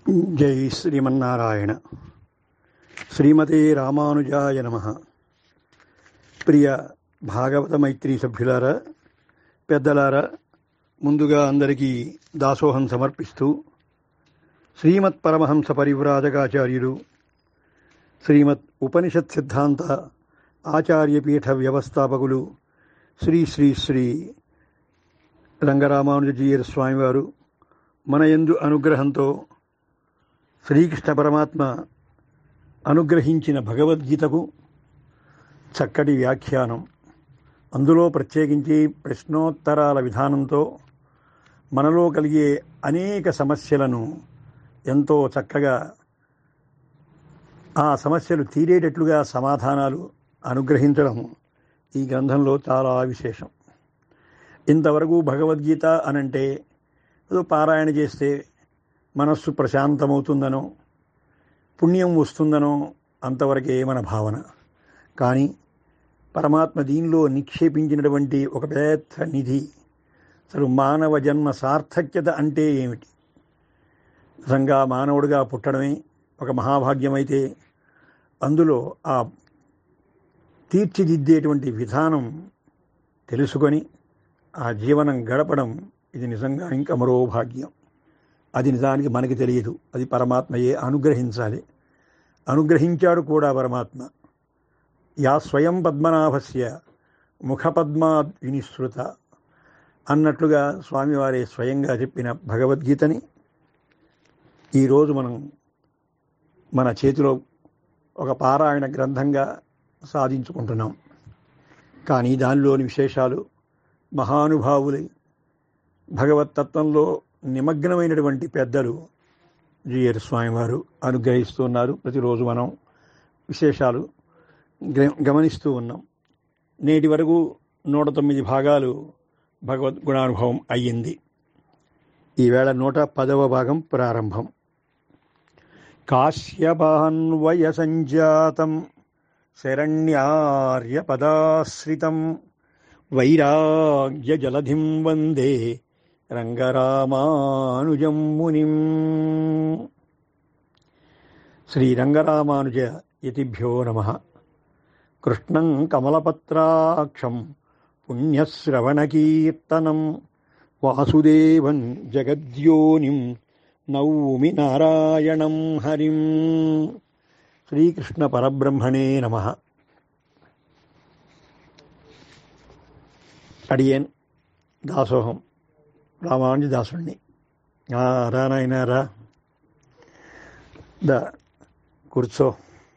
జై శ్రీమన్నారాయణ శ్రీమతే రామానుజాయ నమ ప్రియ భాగవత మైత్రి సభ్యులారా పెద్దలారా ముందుగా అందరికీ దాసోహం సమర్పిస్తూ శ్రీమత్ పరమహంస పరివ్రాజకాచార్యులు శ్రీమత్ ఉపనిషత్ సిద్ధాంత ఆచార్యపీఠ వ్యవస్థాపకులు శ్రీ శ్రీ శ్రీ రంగరామానుజీయర్ స్వామివారు మన యందు అనుగ్రహంతో శ్రీకృష్ణ పరమాత్మ అనుగ్రహించిన భగవద్గీతకు చక్కటి వ్యాఖ్యానం అందులో ప్రత్యేకించి ప్రశ్నోత్తరాల విధానంతో మనలో కలిగే అనేక సమస్యలను ఎంతో చక్కగా ఆ సమస్యలు తీరేటట్లుగా సమాధానాలు అనుగ్రహించడం ఈ గ్రంథంలో చాలా విశేషం ఇంతవరకు భగవద్గీత అనంటే ఏదో పారాయణ చేస్తే మనస్సు ప్రశాంతమవుతుందనో పుణ్యం వస్తుందనో అంతవరకే మన భావన కానీ పరమాత్మ దీనిలో నిక్షేపించినటువంటి ఒక పెద్ద నిధి అసలు మానవ జన్మ సార్థక్యత అంటే ఏమిటి నిజంగా మానవుడిగా పుట్టడమే ఒక మహాభాగ్యమైతే అందులో ఆ తీర్చిదిద్దేటువంటి విధానం తెలుసుకొని ఆ జీవనం గడపడం ఇది నిజంగా ఇంకా మరో భాగ్యం అది నిజానికి మనకి తెలియదు అది పరమాత్మయే అనుగ్రహించాలి అనుగ్రహించాడు కూడా పరమాత్మ యా స్వయం పద్మనాభస్య ముఖపద్మా వినిశ్రుత అన్నట్లుగా స్వామివారే స్వయంగా చెప్పిన భగవద్గీతని ఈరోజు మనం మన చేతిలో ఒక పారాయణ గ్రంథంగా సాధించుకుంటున్నాం కానీ దానిలోని విశేషాలు మహానుభావులై భగవతత్వంలో నిమగ్నమైనటువంటి పెద్దలు జిఆర్ స్వామివారు అనుగ్రహిస్తున్నారు ప్రతిరోజు మనం విశేషాలు గమనిస్తూ ఉన్నాం నేటి వరకు నూట తొమ్మిది భాగాలు భగవద్ గుణానుభవం అయ్యింది ఈవేళ నూట పదవ భాగం ప్రారంభం కాశ్యపాన్వయ సంజాతం శరణ్యార్య పదాశ్రితం వైరాగ్య జలధిం వందే రంగరామానుజం మునిం శ్రీరంగరామానుజ యతిభ్యో నమ కృష్ణం కమలపత్రాక్షం పుణ్యశ్రవణకీర్తనం వాసుదేవం జగద్యోనిం నౌమి నారాయణం హరిం శ్రీకృష్ణ పరబ్రహ్మణే నమ అడియన్ దాసోహం రామానుజదాసుణ్ణి రా నాయనా రా దా కూర్చో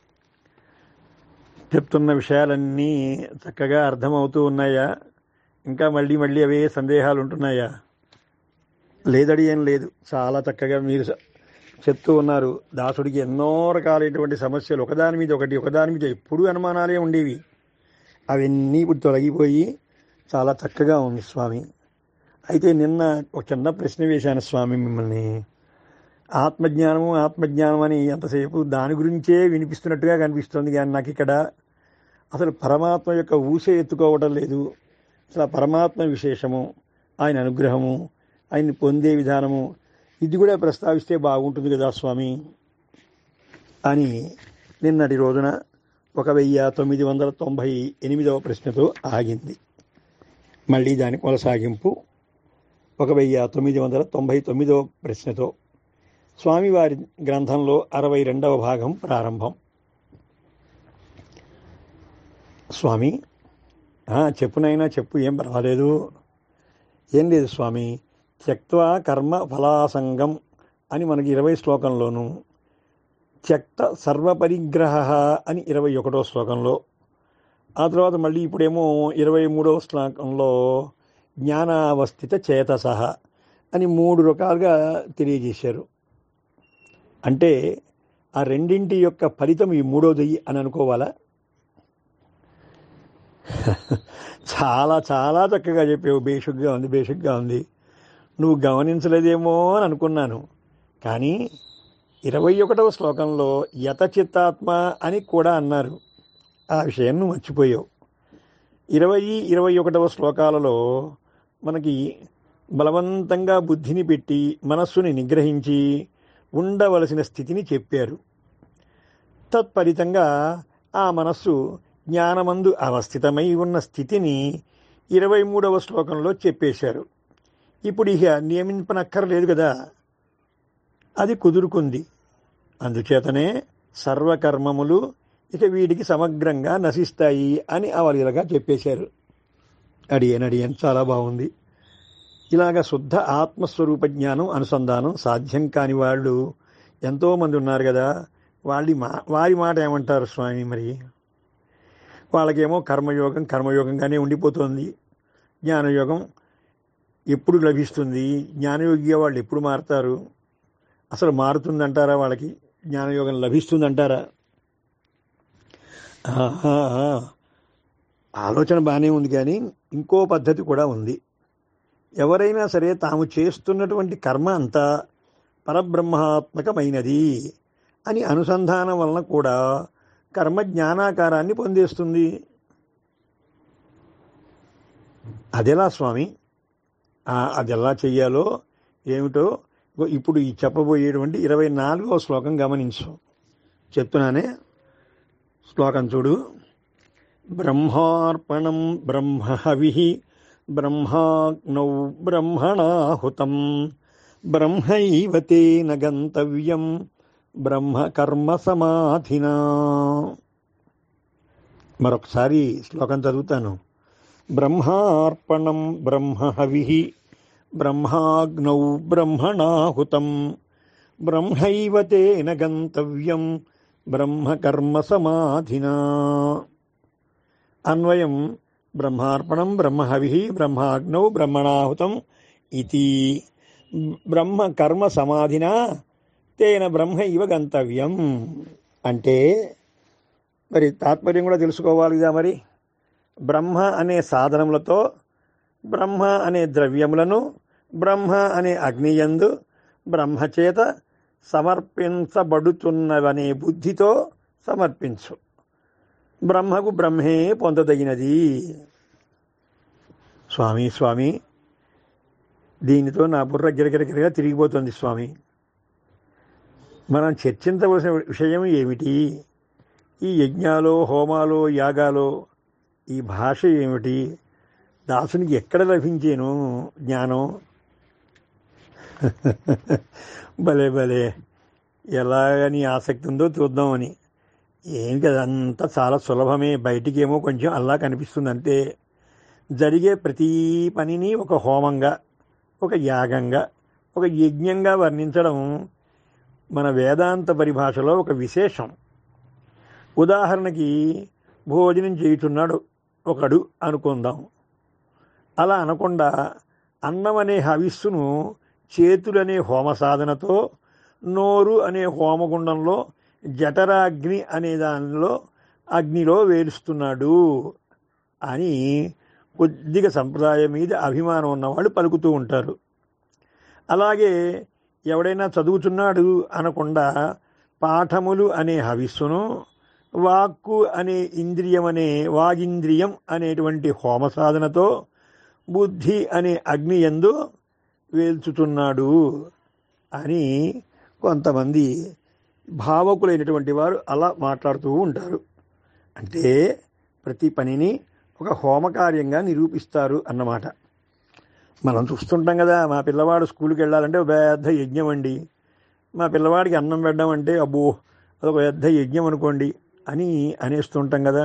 చెప్తున్న విషయాలన్నీ చక్కగా అర్థమవుతూ ఉన్నాయా ఇంకా మళ్ళీ మళ్ళీ అవే సందేహాలు ఉంటున్నాయా లేదడి ఏం లేదు చాలా చక్కగా మీరు చెప్తూ ఉన్నారు దాసుడికి ఎన్నో రకాలైనటువంటి సమస్యలు ఒకదాని మీద ఒకటి ఒకదాని మీద ఎప్పుడూ అనుమానాలే ఉండేవి అవన్నీ ఇప్పుడు తొలగిపోయి చాలా చక్కగా ఉంది స్వామి అయితే నిన్న ఒక చిన్న ప్రశ్న వేశాను స్వామి మిమ్మల్ని ఆత్మజ్ఞానము ఆత్మజ్ఞానం అని ఎంతసేపు దాని గురించే వినిపిస్తున్నట్టుగా కనిపిస్తుంది కానీ నాకు ఇక్కడ అసలు పరమాత్మ యొక్క ఊసే ఎత్తుకోవడం లేదు అసలు పరమాత్మ విశేషము ఆయన అనుగ్రహము ఆయన్ని పొందే విధానము ఇది కూడా ప్రస్తావిస్తే బాగుంటుంది కదా స్వామి అని నిన్నటి రోజున ఒక వెయ్యి తొమ్మిది వందల తొంభై ఎనిమిదవ ప్రశ్నతో ఆగింది మళ్ళీ దాని కొనసాగింపు ఒక వెయ్యి తొమ్మిది వందల తొంభై తొమ్మిదవ ప్రశ్నతో స్వామివారి గ్రంథంలో అరవై రెండవ భాగం ప్రారంభం స్వామి చెప్పునైనా చెప్పు ఏం పర్వాలేదు ఏం లేదు స్వామి త్యక్వా కర్మ ఫలాసంగం అని మనకి ఇరవై శ్లోకంలోను త్యక్త సర్వపరిగ్రహ అని ఇరవై ఒకటో శ్లోకంలో ఆ తర్వాత మళ్ళీ ఇప్పుడేమో ఇరవై మూడవ శ్లోకంలో జ్ఞానావస్థిత చేతస అని మూడు రకాలుగా తెలియజేశారు అంటే ఆ రెండింటి యొక్క ఫలితం ఈ మూడోది అని అనుకోవాలా చాలా చాలా చక్కగా చెప్పావు బేషుగ్గా ఉంది బేషుగ్గా ఉంది నువ్వు గమనించలేదేమో అని అనుకున్నాను కానీ ఇరవై ఒకటవ శ్లోకంలో యత చిత్తాత్మ అని కూడా అన్నారు ఆ విషయం నువ్వు మర్చిపోయావు ఇరవై ఇరవై ఒకటవ శ్లోకాలలో మనకి బలవంతంగా బుద్ధిని పెట్టి మనస్సుని నిగ్రహించి ఉండవలసిన స్థితిని చెప్పారు తత్ఫలితంగా ఆ మనస్సు జ్ఞానమందు అవస్థితమై ఉన్న స్థితిని ఇరవై మూడవ శ్లోకంలో చెప్పేశారు ఇప్పుడు ఇక నియమింపనక్కర్లేదు కదా అది కుదురుకుంది అందుచేతనే సర్వకర్మములు ఇక వీడికి సమగ్రంగా నశిస్తాయి అని అవలీలగా చెప్పేశారు అడియన్ అడియన్ చాలా బాగుంది ఇలాగ శుద్ధ ఆత్మస్వరూప జ్ఞానం అనుసంధానం సాధ్యం కాని వాళ్ళు ఎంతోమంది ఉన్నారు కదా వాళ్ళి మా వారి మాట ఏమంటారు స్వామి మరి వాళ్ళకేమో కర్మయోగం కర్మయోగంగానే ఉండిపోతుంది జ్ఞానయోగం ఎప్పుడు లభిస్తుంది జ్ఞానయోగ్య వాళ్ళు ఎప్పుడు మారుతారు అసలు మారుతుందంటారా వాళ్ళకి జ్ఞానయోగం లభిస్తుందంటారా ఆహా, ఆలోచన బాగానే ఉంది కానీ ఇంకో పద్ధతి కూడా ఉంది ఎవరైనా సరే తాము చేస్తున్నటువంటి కర్మ అంతా పరబ్రహ్మాత్మకమైనది అని అనుసంధానం వలన కూడా కర్మ జ్ఞానాకారాన్ని పొందేస్తుంది అదెలా స్వామి ఆ, అది ఎలా చెయ్యాలో ఏమిటో ఇగో ఇప్పుడు ఈ చెప్పబోయేటువంటి ఇరవై నాలుగవ శ్లోకం గమనించు చెప్తున్నానే శ్లోకం చూడు బ్రహ్మార్పణం బ్రహ్మహవి బ్రహ్మాగ్నౌ బ్రహ్మణాహుతం బ్రహ్మైవ తేన గంతవ్యం బ్రహ్మ కర్మ సమాధినా మరొకసారి శ్లోకం చదువుతాను బ్రహ్మార్పణం బ్రహ్మహవి బ్రహ్మాగ్నౌ బ్రహ్మణాహుతం బ్రహ్మైవ తేన గంతవ్యం బ్రహ్మకర్మ సమాధినా అన్వయం బ్రహ్మార్పణం బ్రహ్మహవి బ్రహ్మాగ్నౌ బ్రహ్మణాహుతం ఇది బ్రహ్మకర్మ సమాధినా తేన బ్రహ్మ ఇవ గంతవ్యం అంటే మరి తాత్పర్యం కూడా తెలుసుకోవాలి కదా మరి బ్రహ్మ అనే సాధనములతో బ్రహ్మ అనే ద్రవ్యములను బ్రహ్మ అనే అగ్నియందు బ్రహ్మచేత సమర్పించబడుతున్నవనే బుద్ధితో సమర్పించు బ్రహ్మకు బ్రహ్మే పొందదగినది స్వామి స్వామి దీనితో నా బుర్ర గిరగిరగిరగా తిరిగిపోతుంది స్వామి మనం చర్చించవలసిన విషయం ఏమిటి ఈ యజ్ఞాలో హోమాలో యాగాలో ఈ భాష ఏమిటి దాసునికి ఎక్కడ లభించేను జ్ఞానం భలే భలే ఎలాగని ఆసక్తి ఉందో చూద్దామని ఏం కదా అంతా చాలా సులభమే బయటికేమో కొంచెం అలా కనిపిస్తుంది అంతే జరిగే ప్రతి పనిని ఒక హోమంగా ఒక యాగంగా ఒక యజ్ఞంగా వర్ణించడం మన వేదాంత పరిభాషలో ఒక విశేషం ఉదాహరణకి భోజనం చేయుచున్నాడు ఒకడు అనుకుందాం అలా అనకుండా అన్నం అనే హవిస్సును చేతులనే హోమ సాధనతో నోరు అనే హోమగుండంలో జఠరాగ్ని అనే దానిలో అగ్నిలో వేలుస్తున్నాడు అని కొద్దిగా సంప్రదాయం మీద అభిమానం ఉన్నవాళ్ళు పలుకుతూ ఉంటారు అలాగే ఎవడైనా చదువుతున్నాడు అనకుండా పాఠములు అనే హవిస్సును వాక్కు అనే ఇంద్రియం అనే వాగింద్రియం అనేటువంటి హోమ సాధనతో బుద్ధి అనే అగ్ని ఎందు వేల్చుతున్నాడు అని కొంతమంది భావకులైనటువంటి వారు అలా మాట్లాడుతూ ఉంటారు అంటే ప్రతి పనిని ఒక హోమకార్యంగా నిరూపిస్తారు అన్నమాట మనం చూస్తుంటాం కదా మా పిల్లవాడు స్కూల్కి వెళ్ళాలంటే ఒక పెద్ద యజ్ఞం అండి మా పిల్లవాడికి అన్నం పెట్టడం అంటే అబ్బో అదొక పెద్ద యజ్ఞం అనుకోండి అని అనేస్తుంటాం కదా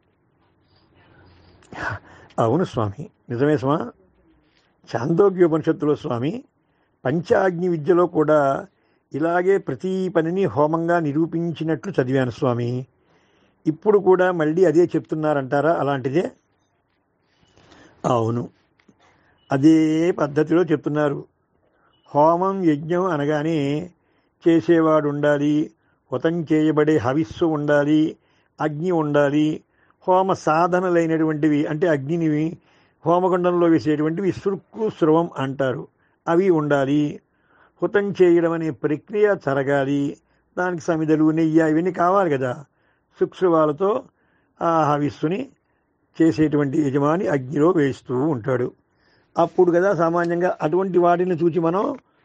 అవును స్వామి నిజమే స్వా చాందోగ్యోపనిషత్తులో స్వామి పంచాగ్ని విద్యలో కూడా ఇలాగే ప్రతి పనిని హోమంగా నిరూపించినట్లు చదివాను స్వామి ఇప్పుడు కూడా మళ్ళీ అదే చెప్తున్నారంటారా అలాంటిదే అవును అదే పద్ధతిలో చెప్తున్నారు హోమం యజ్ఞం అనగానే చేసేవాడు ఉండాలి హుతం చేయబడే హవిస్సు ఉండాలి అగ్ని ఉండాలి హోమ సాధనలైనటువంటివి అంటే అగ్నిని హోమగుండంలో వేసేటువంటివి సురుక్కు స్రవం అంటారు అవి ఉండాలి హుతం చేయడం అనే ప్రక్రియ జరగాలి దానికి సమిదలు నెయ్యి ఇవన్నీ కావాలి కదా సుక్సువాలతో ఆ హవిస్సుని చేసేటువంటి యజమాని అగ్నిలో వేస్తూ ఉంటాడు అప్పుడు కదా సామాన్యంగా అటువంటి వాటిని చూచి మనం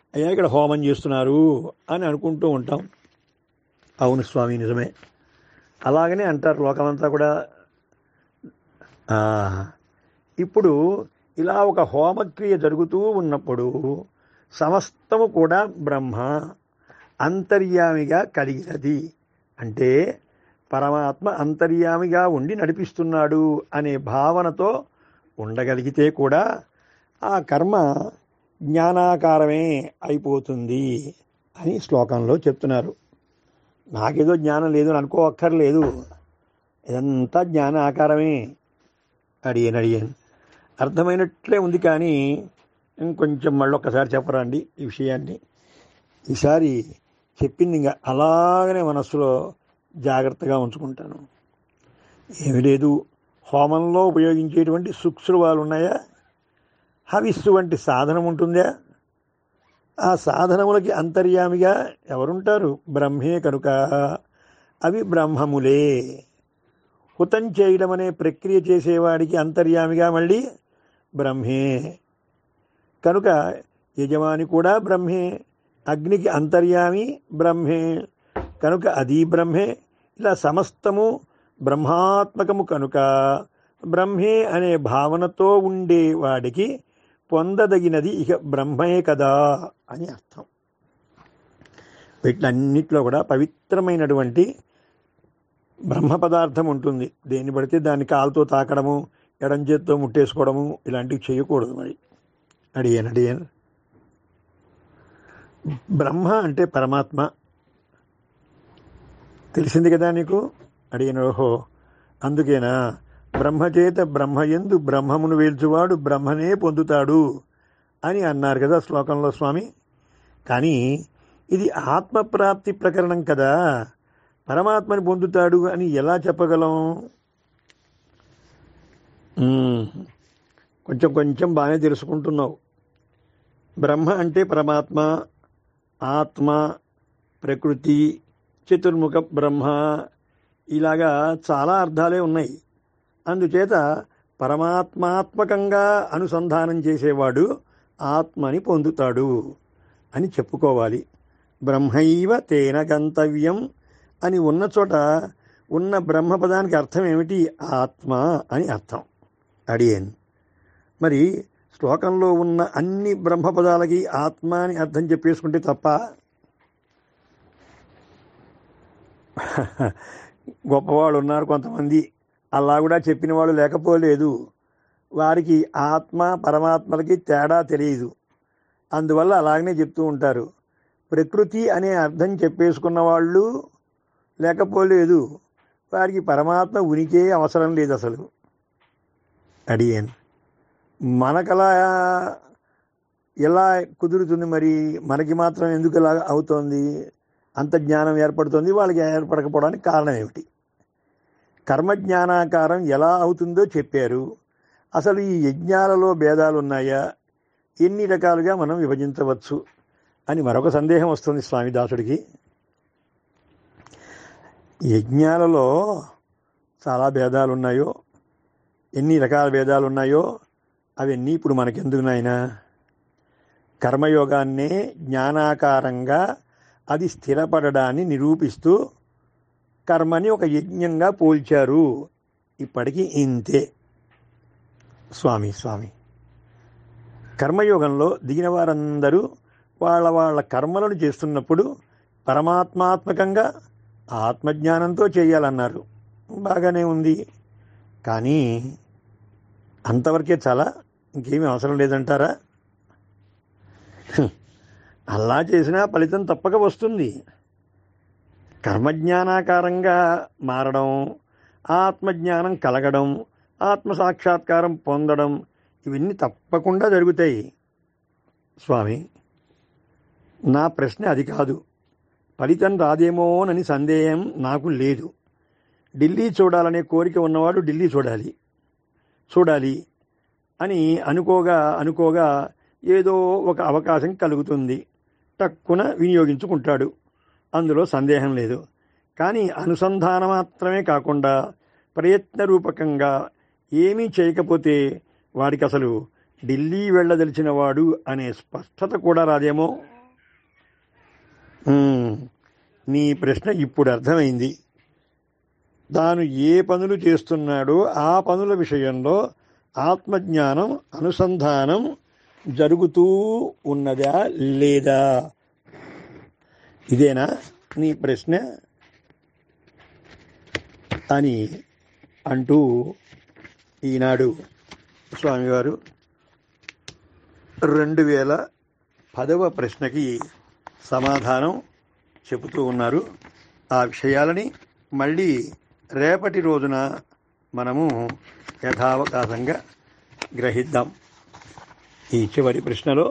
అయ్యా ఇక్కడ హోమం చేస్తున్నారు అని అనుకుంటూ ఉంటాం అవును స్వామి నిజమే అలాగనే అంటారు లోకమంతా కూడా ఆ, ఇప్పుడు ఇలా ఒక హోమక్రియ జరుగుతూ ఉన్నప్పుడు సమస్తము కూడా బ్రహ్మ అంతర్యామిగా కలిగినది అంటే పరమాత్మ అంతర్యామిగా ఉండి నడిపిస్తున్నాడు అనే భావనతో ఉండగలిగితే కూడా ఆ కర్మ జ్ఞానాకారమే అయిపోతుంది అని శ్లోకంలో చెప్తున్నారు నాకేదో జ్ఞానం లేదు అని అనుకోక్కర్లేదు ఇదంతా జ్ఞాన ఆకారమే అడిగాను అడిగాను అర్థమైనట్లే ఉంది కానీ ఇంకొంచెం మళ్ళీ ఒక్కసారి చెప్పరండి ఈ విషయాన్ని ఈసారి చెప్పింది ఇంకా అలాగనే మనస్సులో జాగ్రత్తగా ఉంచుకుంటాను ఏమి లేదు హోమంలో ఉపయోగించేటువంటి సుక్సులువాలు ఉన్నాయా హవిస్సు వంటి సాధనం ఉంటుందా ఆ సాధనములకి అంతర్యామిగా ఎవరుంటారు బ్రహ్మే కనుక అవి బ్రహ్మములే హుతం చేయడం అనే ప్రక్రియ చేసేవాడికి అంతర్యామిగా మళ్ళీ బ్రహ్మే కనుక యజమాని కూడా బ్రహ్మే అగ్నికి అంతర్యామి బ్రహ్మే కనుక అది బ్రహ్మే ఇలా సమస్తము బ్రహ్మాత్మకము కనుక బ్రహ్మే అనే భావనతో ఉండేవాడికి పొందదగినది ఇక బ్రహ్మే కదా అని అర్థం వీటిలన్నిట్లో కూడా పవిత్రమైనటువంటి బ్రహ్మ పదార్థం ఉంటుంది దేన్ని పడితే దాన్ని కాలుతో తాకడము ఎడం చేత్తో ముట్టేసుకోవడము ఇలాంటివి చేయకూడదు మరి అడిగాను అడిగాను బ్రహ్మ అంటే పరమాత్మ తెలిసింది కదా నీకు అడిగిన ఓహో అందుకేనా బ్రహ్మచేత బ్రహ్మయందు బ్రహ్మమును వేల్చువాడు బ్రహ్మనే పొందుతాడు అని అన్నారు కదా శ్లోకంలో స్వామి కానీ ఇది ఆత్మప్రాప్తి ప్రకరణం కదా పరమాత్మని పొందుతాడు అని ఎలా చెప్పగలం మ్మ్. కొంచెం కొంచెం బాగానే తెలుసుకుంటున్నావు బ్రహ్మ అంటే పరమాత్మ ఆత్మ ప్రకృతి చతుర్ముఖ బ్రహ్మ ఇలాగా చాలా అర్థాలే ఉన్నాయి అందుచేత పరమాత్మాత్మకంగా అనుసంధానం చేసేవాడు ఆత్మని పొందుతాడు అని చెప్పుకోవాలి బ్రహ్మైవ తేన గంతవ్యం అని ఉన్న చోట ఉన్న బ్రహ్మ పదానికి అర్థం ఏమిటి ఆత్మ అని అర్థం అడిగాను మరి శ్లోకంలో ఉన్న అన్ని బ్రహ్మ పదాలకి ఆత్మ అని అర్థం చెప్పేసుకుంటే తప్ప గొప్పవాళ్ళు ఉన్నారు కొంతమంది అలా కూడా చెప్పిన వాళ్ళు లేకపోలేదు వారికి ఆత్మ పరమాత్మలకి తేడా తెలియదు అందువల్ల అలాగనే చెప్తూ ఉంటారు ప్రకృతి అనే అర్థం చెప్పేసుకున్న వాళ్ళు లేకపోలేదు వారికి పరమాత్మ ఉనికే అవసరం లేదు అసలు అడిగాను మనకలా ఎలా కుదురుతుంది మరి మనకి మాత్రం ఎందుకు ఇలా అవుతోంది అంత జ్ఞానం ఏర్పడుతుంది వాళ్ళకి ఏర్పడకపోవడానికి కారణం ఏమిటి కర్మజ్ఞానాకారం ఎలా అవుతుందో చెప్పారు అసలు ఈ యజ్ఞాలలో భేదాలు ఉన్నాయా ఎన్ని రకాలుగా మనం విభజించవచ్చు అని మరొక సందేహం వస్తుంది స్వామిదాసుడికి యజ్ఞాలలో చాలా భేదాలు ఉన్నాయో ఎన్ని రకాల భేదాలు ఉన్నాయో అవన్నీ ఇప్పుడు మనకెందుకు నాయనా కర్మయోగాన్నే జ్ఞానాకారంగా అది స్థిరపడడాన్ని నిరూపిస్తూ కర్మని ఒక యజ్ఞంగా పోల్చారు ఇప్పటికీ ఇంతే స్వామి స్వామి కర్మయోగంలో దిగిన వారందరూ వాళ్ళ వాళ్ళ కర్మలను చేస్తున్నప్పుడు పరమాత్మాత్మకంగా ఆత్మజ్ఞానంతో చేయాలన్నారు బాగానే ఉంది కానీ అంతవరకే చాలా ఇంకేమీ అవసరం లేదంటారా హ్మ్. అలా చేసినా ఫలితం తప్పక వస్తుంది కర్మజ్ఞానాకారంగా మారడం ఆత్మజ్ఞానం కలగడం ఆత్మ సాక్షాత్కారం పొందడం ఇవన్నీ తప్పకుండా జరుగుతాయి స్వామి నా ప్రశ్న అది కాదు ఫలితం రాదేమోనని సందేహం నాకు లేదు ఢిల్లీ చూడాలనే కోరిక ఉన్నవాడు ఢిల్లీ చూడాలి చూడాలి అని అనుకోగా అనుకోగా ఏదో ఒక అవకాశం కలుగుతుంది టక్కున వినియోగించుకుంటాడు అందులో సందేహం లేదు కానీ అనుసంధానం మాత్రమే కాకుండా ప్రయత్నరూపకంగా ఏమీ చేయకపోతే వాడికి అసలు ఢిల్లీ వెళ్ళదలిచిన వాడు అనే స్పష్టత కూడా రాదేమో ఉమ్, నీ ప్రశ్న ఇప్పుడు అర్థమైంది తాను ఏ పనులు చేస్తున్నాడో ఆ పనుల విషయంలో ఆత్మజ్ఞానం అనుసంధానం జరుగుతూ ఉన్నదా లేదా ఇదేనా నీ ప్రశ్న అని అంటూ ఈనాడు స్వామివారు రెండు వేల పదవ ప్రశ్నకి సమాధానం చెబుతూ ఉన్నారు ఆ విషయాలని మళ్ళీ రేపటి రోజున మనము యథావకాశంగా గ్రహిద్దాం ఈ చివరి ప్రశ్నలో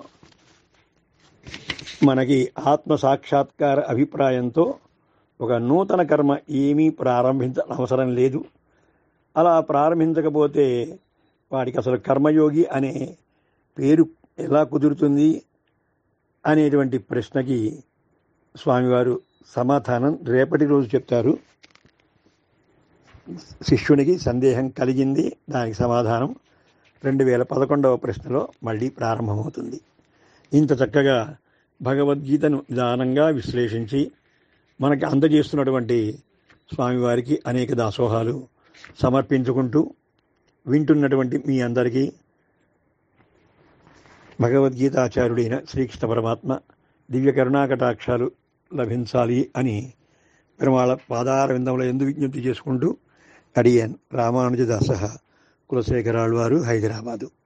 మనకి ఆత్మ సాక్షాత్కార అభిప్రాయంతో ఒక నూతన కర్మ ఏమీ ప్రారంభించ అవసరం లేదు అలా ప్రారంభించకపోతే వాడికి అసలు కర్మయోగి అనే పేరు ఎలా కుదురుతుంది అనేటువంటి ప్రశ్నకి స్వామివారు సమాధానం రేపటి రోజు చెప్తారు శిష్యునికి సందేహం కలిగింది దానికి సమాధానం రెండు వేల పదకొండవ ప్రశ్నలో మళ్ళీ ప్రారంభమవుతుంది ఇంత చక్కగా భగవద్గీతను నిదానంగా విశ్లేషించి మనకి అందజేస్తున్నటువంటి స్వామివారికి అనేక దాసోహాలు సమర్పించుకుంటూ వింటున్నటువంటి మీ అందరికీ భగవద్గీతాచార్యుడైన శ్రీకృష్ణ పరమాత్మ దివ్య కరుణాకటాక్షాలు లభించాలి అని పెరుమాళ పాదార విందంలో ఎందు విజ్ఞప్తి చేసుకుంటూ అడియన్ రామానుజదాస కులశేఖరాళ్ళు వారు హైదరాబాదు